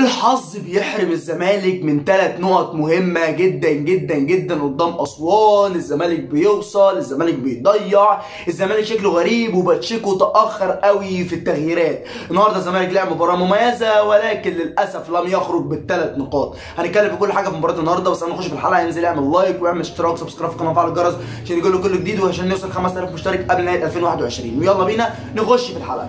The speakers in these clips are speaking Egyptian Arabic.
الحظ بيحرم الزمالك من ثلاث نقط مهمة جدا جدا جدا قدام أسوان الزمالك بيوصل الزمالك بيضيع الزمالك شكله غريب وباتشيكو تأخر قوي في التغييرات النهارده الزمالك لعب مباراة مميزة ولكن للأسف لم يخرج بالثلاث نقاط هنتكلم في كل حاجة في مباراة النهارده بس قبل ما نخش في الحلقة ينزل يعمل لايك ويعمل اشتراك سبسكرايب في القناة وفعل الجرس عشان يجي له كل جديد وعشان نوصل 5000 مشترك قبل نهاية 2021 ويلا بينا نخش في الحلقة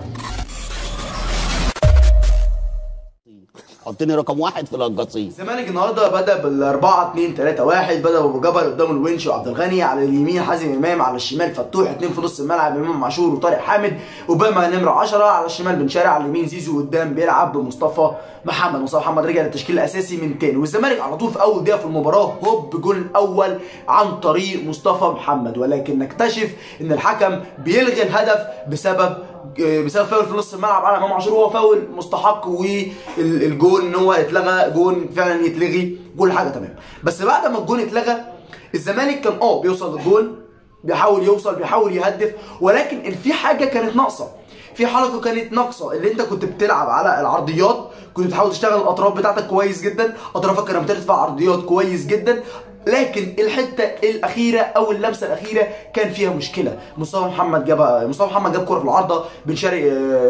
حطني رقم واحد في القصيم الزمالك النهارده بدا بال 4 2 3 1 بدا بابو جبل قدام الونش وعبد الغني على اليمين حازم امام على الشمال فتوح اثنين في نص الملعب امام عاشور وطارق حامد اوباما نمره 10 على الشمال بن شارع على اليمين زيزو قدام بيلعب بمصطفى محمد مصطفى محمد رجع للتشكيل الاساسي من تاني والزمالك على طول في اول دقيقه في المباراه هوب جول الاول عن طريق مصطفى محمد ولكن نكتشف ان الحكم بيلغي الهدف بسبب بسبب فاول في نص الملعب على امام عاشور هو فاول مستحق والجول ان هو اتلغى جول فعلا يتلغي كل حاجه تمام بس بعد ما الجول اتلغى الزمالك كان اه بيوصل للجول بيحاول يوصل بيحاول يهدف ولكن في حاجه كانت ناقصه في حركه كانت ناقصه اللي انت كنت بتلعب على العرضيات كنت بتحاول تشتغل الاطراف بتاعتك كويس جدا اطرافك كانت بترفع عرضيات كويس جدا لكن الحته الاخيره او اللمسه الاخيره كان فيها مشكله مصطفى محمد جاب مصطفى محمد جاب كره في العارضه بن شرقي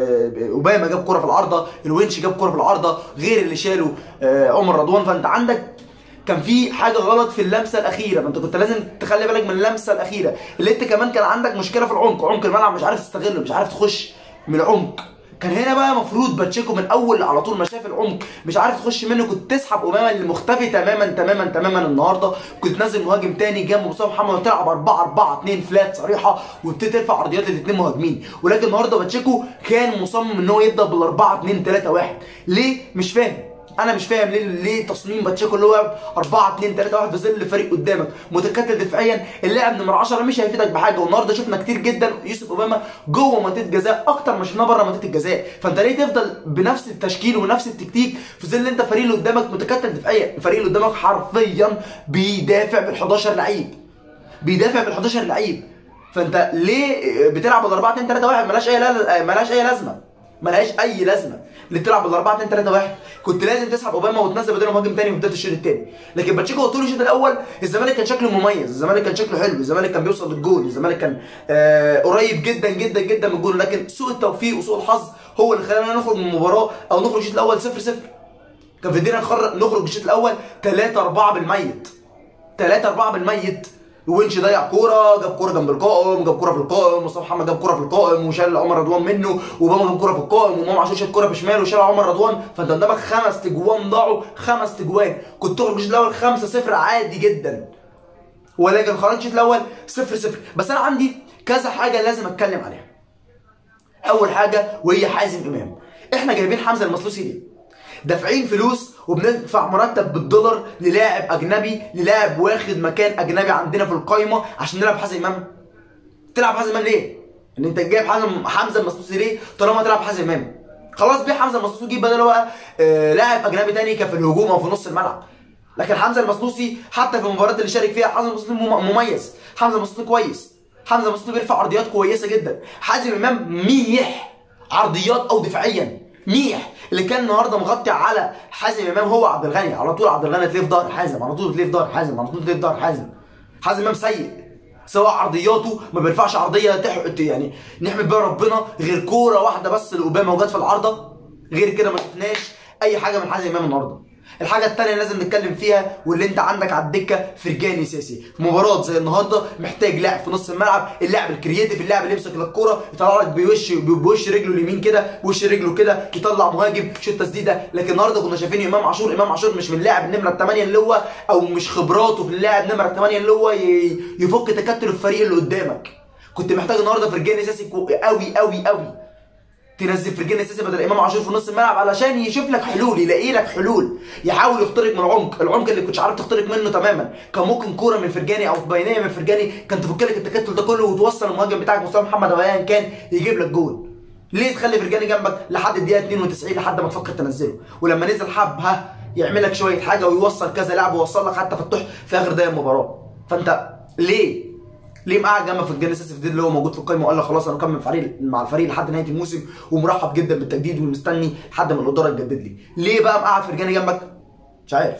اوباما جاب كره في العارضه الونش جاب كره في العارضه غير اللي شاله عمر رضوان فانت عندك كان في حاجه غلط في اللمسه الاخيره ما انت كنت لازم تخلي بالك من اللمسه الاخيره اللي انت كمان كان عندك مشكله في العمق عمق الملعب مش عارف تستغله مش عارف تخش من العمق كان هنا بقى مفروض باتشيكو من اول على طول ما شاف العمق مش عارف تخش منه كنت تسحب اوباما اللي مختفي تماما تماما تماما النهارده كنت تنزل مهاجم تاني جنب مصطفى محمد وتلعب 4 4 2 فلات صريحه وتبتدي ترفع عرضيات للاثنين مهاجمين ولكن النهارده باتشيكو كان مصمم ان هو يبدا بال 4 2 3 1 ليه مش فاهم انا مش فاهم ليه ليه تصميم باتشيكو اللي هو 4 2 3 1 في ظل فريق قدامك متكتل دفاعيا اللاعب نمره 10 مش هيفيدك بحاجه والنهارده شفنا كتير جدا يوسف اوباما جوه منطقه جزاء اكتر ما شفناه بره منطقه الجزاء فانت ليه تفضل بنفس التشكيل ونفس التكتيك في ظل انت فريق اللي قدامك متكتل دفاعيا الفريق اللي قدامك حرفيا بيدافع بال 11 لعيب بيدافع بال 11 لعيب فانت ليه بتلعب بال 4 2 3 1 ملهاش اي ملهاش اي لازمه ملهاش اي لازمه اللي تلعب بال 4 2 3 1 كنت لازم تسحب اوباما وتنزل بداله مهاجم تاني في بدايه الشوط الثاني لكن باتشيكو طول الشوط الاول الزمالك كان شكله مميز الزمالك كان شكله حلو الزمالك كان بيوصل للجول الزمالك كان آه قريب جدا جدا جدا من الجول لكن سوء التوفيق وسوء الحظ هو اللي خلانا نخرج من المباراه او نخرج الشوط الاول 0 0 كان في ايدينا نخرج الشوط الاول 3 4 بالميت 3 4 بالميت وينش ضيع كوره جاب كوره جنب القائم جاب كوره في القائم مصطفى محمد جاب كوره في القائم وشال عمر رضوان منه وبابا جاب كوره في القائم ومام عاشور شال كوره بشماله وشال عمر رضوان فانت قدامك خمس تجوان ضاعوا خمس تجوان كنت تخرج الشوط الاول 5 0 عادي جدا ولكن خرجت الشوط الاول 0 0 بس انا عندي كذا حاجه لازم اتكلم عليها اول حاجه وهي حازم امام احنا جايبين حمزه المسلوسي ليه دافعين فلوس وبندفع مرتب بالدولار للاعب اجنبي للاعب واخد مكان اجنبي عندنا في القايمه عشان نلعب حازم امام تلعب حازم امام ليه ان انت جايب حازم حمزه المسلوسي ليه طالما تلعب حازم امام خلاص بيع حمزه المسلوسي جيب بداله بقى آه لاعب اجنبي تاني كان في الهجوم او في نص الملعب لكن حمزه المسلوسي حتى في المباريات اللي شارك فيها حمزه المسلوسي مميز حمزه المسلوسي كويس حمزه المسلوسي بيرفع عرضيات كويسه جدا حازم امام ميح عرضيات او دفاعيا ميح اللي كان النهارده مغطي على حازم امام هو عبد الغني على طول عبد الغني تلاقيه في ظهر حازم على طول تلاقيه في ظهر حازم على طول تلاقيه في ظهر حازم حازم امام سيء سواء عرضياته ما بيرفعش عرضيه تح... يعني نحمد بيها ربنا غير كوره واحده بس لاوباما وجت في العارضه غير كده ما شفناش اي حاجه من حازم امام النهارده الحاجه الثانيه اللي لازم نتكلم فيها واللي انت عندك على الدكه فرجاني ساسي في مباراه زي النهارده محتاج لاعب في نص الملعب اللاعب الكرييتيف اللاعب اللي يمسك الكوره يطلع لك بوش بوش رجله اليمين كده بوش رجله كده يطلع مهاجم شوت تسديده لكن النهارده كنا شايفين امام عاشور امام عاشور مش من لاعب النمره الثمانيه اللي هو او مش خبراته في اللاعب نمره الثمانيه اللي هو يفك تكتل الفريق اللي قدامك كنت محتاج النهارده فرجاني ساسي قوي قوي قوي تنزل فرجاني اساسي بدل امام عاشور في نص الملعب علشان يشوف لك حلول يلاقي لك حلول يحاول يخترق من العمق العمق اللي كنتش عارف تخترق منه تماما كان ممكن كوره من فرجاني او بينيه من فرجاني كان تفك لك التكتل ده كله وتوصل المهاجم بتاعك مصطفى محمد او ايا كان يجيب لك جول ليه تخلي فرجاني جنبك لحد الدقيقه 92 لحد ما تفكر تنزله ولما نزل حب ها يعمل لك شويه حاجه ويوصل كذا لاعب ويوصل لك حتى فتوح في اخر دقيقه المباراه فانت ليه ليه مقعد جنبك في الجيل الاساسي في اللي هو موجود في القائمه وقال لك خلاص انا مكمل فريق مع الفريق لحد نهايه الموسم ومرحب جدا بالتجديد ومستني لحد ما الاداره تجدد لي ليه بقى مقعد فرجاني جنبك مش عارف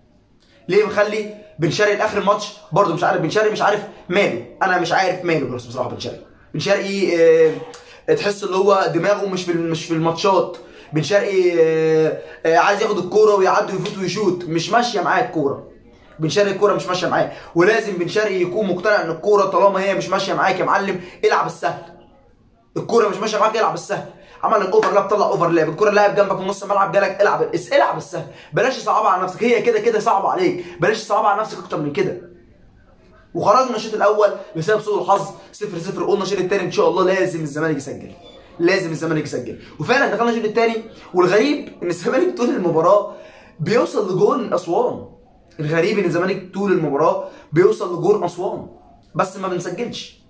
ليه مخلي بن شرقي لاخر الماتش برضه مش عارف بن شرقي مش عارف ماله انا مش عارف ماله بس بصراحه بن شرقي بن شرقي آه تحس اللي هو دماغه مش في مش في الماتشات بن شرقي آه آه عايز ياخد الكوره ويعدي ويفوت ويشوت مش ماشيه معاه الكوره بن شرقي الكوره مش ماشيه معاه ولازم بن شرقي يكون مقتنع ان الكوره طالما هي مش ماشيه معاك يا معلم العب السهل الكوره مش ماشيه معاك العب السهل عمل الاوفر لاب طلع اوفر لاب الكوره لاعب جنبك في نص الملعب جالك العب العب السهل بلاش تصعبها على نفسك هي كده كده صعبه عليك بلاش تصعبها على نفسك اكتر من كده وخرجنا الشوط الاول بسبب سوء الحظ 0 0 قلنا الشوط الثاني ان شاء الله لازم الزمالك يسجل لازم الزمالك يسجل وفعلا دخلنا الشوط الثاني والغريب ان الزمالك طول المباراه بيوصل لجون اسوان الغريب ان الزمالك طول المباراه بيوصل لجون اسوان بس ما بنسجلش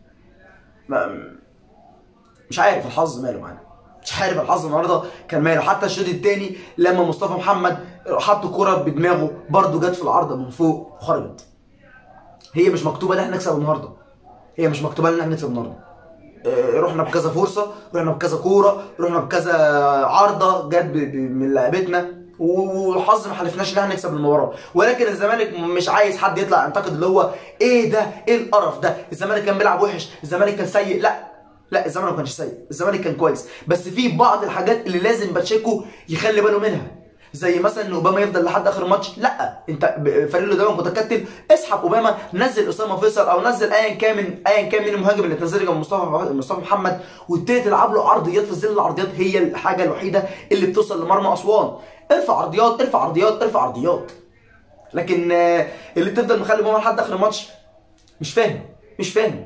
ما مش عارف الحظ ماله معانا مش عارف الحظ النهارده كان ماله حتى الشوط الثاني لما مصطفى محمد حط كرة بدماغه برده جت في العارضه من فوق وخرجت هي مش مكتوبه ان احنا نكسب النهارده هي مش مكتوبه ان احنا نكسب النهارده اه رحنا بكذا فرصه رحنا بكذا كوره رحنا بكذا عارضه جت من لعيبتنا والحظ ما حلفناش ان احنا نكسب المباراه ولكن الزمالك مش عايز حد يطلع ينتقد اللي هو ايه ده ايه القرف ده الزمالك كان بيلعب وحش الزمالك كان سيء لا لا الزمالك ما كانش سيء الزمالك كان كويس بس في بعض الحاجات اللي لازم باتشيكو يخلي باله منها زي مثلا ان اوباما يفضل لحد اخر الماتش لا انت فريق اللي قدامك متكتل اسحب اوباما نزل اسامه فيصل او نزل ايا كان من ايا كان من المهاجم اللي تنزل جنب مصطفى مصطفى محمد وابتدي تلعب له عرضيات في ظل العرضيات هي الحاجه الوحيده اللي بتوصل لمرمى اسوان ارفع عرضيات ارفع عرضيات ارفع عرضيات لكن اللي تفضل مخلي اوباما لحد اخر الماتش مش فاهم مش فاهم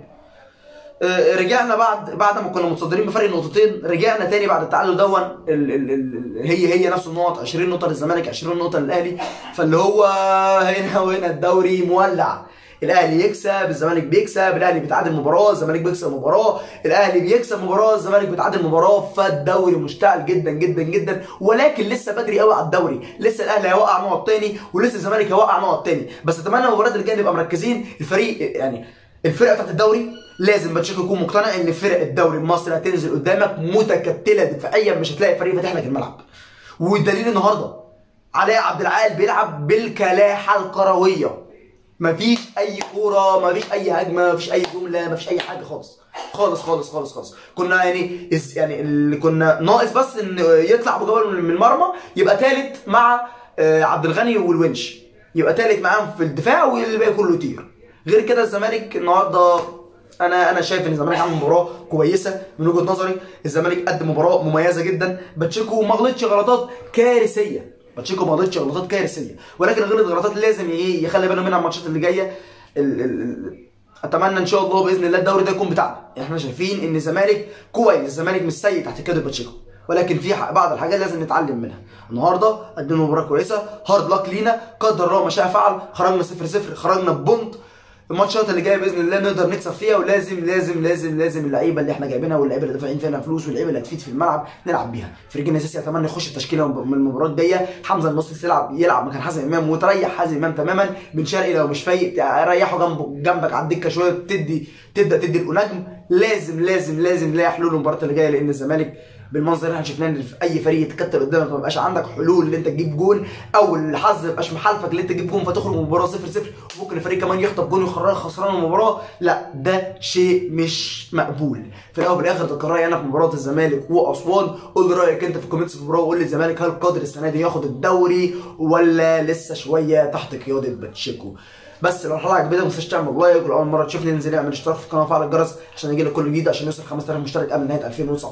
رجعنا بعد بعد ما كنا متصدرين بفرق نقطتين رجعنا تاني بعد التعادل دون ال ال ال هي هي نفس النقط 20 نقطه للزمالك 20 نقطه للاهلي فاللي هو هنا وهنا الدوري مولع الاهلي يكسب الزمالك بيكسب الاهلي بيتعادل مباراه الزمالك بيكسب مباراه الاهلي بيكسب مباراه الزمالك بيتعادل مباراه فالدوري مشتعل جدا جدا جدا ولكن لسه بدري قوي على الدوري لسه الاهلي هيوقع نقط تاني ولسه الزمالك هيوقع نقط تاني بس اتمنى المباريات اللي جايه نبقى مركزين الفريق يعني الفرقه بتاعت الدوري لازم باتشيكو يكون مقتنع ان فرق الدوري المصري هتنزل قدامك متكتله دفاعيا مش هتلاقي فريق فاتح لك الملعب والدليل النهارده علاء عبد العال بيلعب بالكلاحه الكرويه مفيش اي كوره مفيش اي هجمه مفيش اي جمله مفيش اي حاجه خالص خالص خالص خالص خالص كنا يعني يعني اللي كنا ناقص بس ان يطلع ابو جبل من المرمى يبقى ثالث مع عبد الغني والونش يبقى ثالث معاهم في الدفاع والباقي كله يطير غير كده الزمالك النهارده انا انا شايف ان الزمالك عمل مباراه كويسه من وجهه نظري الزمالك قدم مباراه مميزه جدا باتشيكو ما غلطش غلطات كارثيه باتشيكو ما غلطش غلطات كارثيه ولكن غلط غلطات لازم ايه يخلي باله منها الماتشات اللي جايه ال ال اتمنى ان شاء الله باذن الله الدوري ده يكون بتاعنا احنا شايفين ان الزمالك كويس الزمالك مش سيء تحت كده باتشيكو ولكن في بعض الحاجات لازم نتعلم منها النهارده قدمنا مباراه كويسه هارد لاك لينا قدر الله ما شاء فعل خرجنا 0 0 خرجنا ببونت الماتشات اللي جايه باذن الله نقدر نكسب فيها ولازم لازم لازم لازم اللعيبه اللي احنا جايبينها واللعيبه اللي دافعين فيها فلوس واللعيبه اللي هتفيد في الملعب نلعب بيها فريقنا الاساسي اتمنى يخش التشكيله من المباراه الجايه حمزه المصري يلعب يلعب مكان حازم امام وتريح حازم امام تماما بن شرقي لو مش فايق ريحه جنبه جنبك على الدكه شويه تدي تبدا تدي النجم لازم لازم لازم نلاقي حلول المباراه اللي جايه لان الزمالك بالمنظر اللي احنا شفناه ان في اي فريق يتكتل قدامك ما يبقاش عندك حلول ان انت تجيب جون او الحظ ما يبقاش محالفك ان انت تجيب جون فتخرج من المباراه 0 0 وممكن الفريق كمان يخطف جون ويخرجك خسران المباراه لا ده شيء مش مقبول في الاول وفي الاخر ده رايي انا في مباراه الزمالك واسوان قول لي رايك انت في الكومنتس في المباراه وقول لي الزمالك هل قادر السنه دي ياخد الدوري ولا لسه شويه تحت قياده باتشيكو بس لو الحلقه عجبتك ما تنساش تعمل لايك ولو اول مره تشوفني انزل اعمل اشتراك في القناه وفعل الجرس عشان يجي لك كل جديد عشان يوصل 5000 مشترك قبل نهايه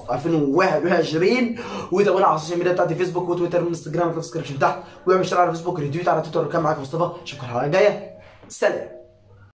2021 وتابعونا على السوشيال ميديا بتاعتي فيسبوك وتويتر والانستجرام في الديسكربشن تحت واعمل اشتراك على فيسبوك ريتويت على تويتر وكان معاك مصطفى اشوفكم الحلقه الجايه سلام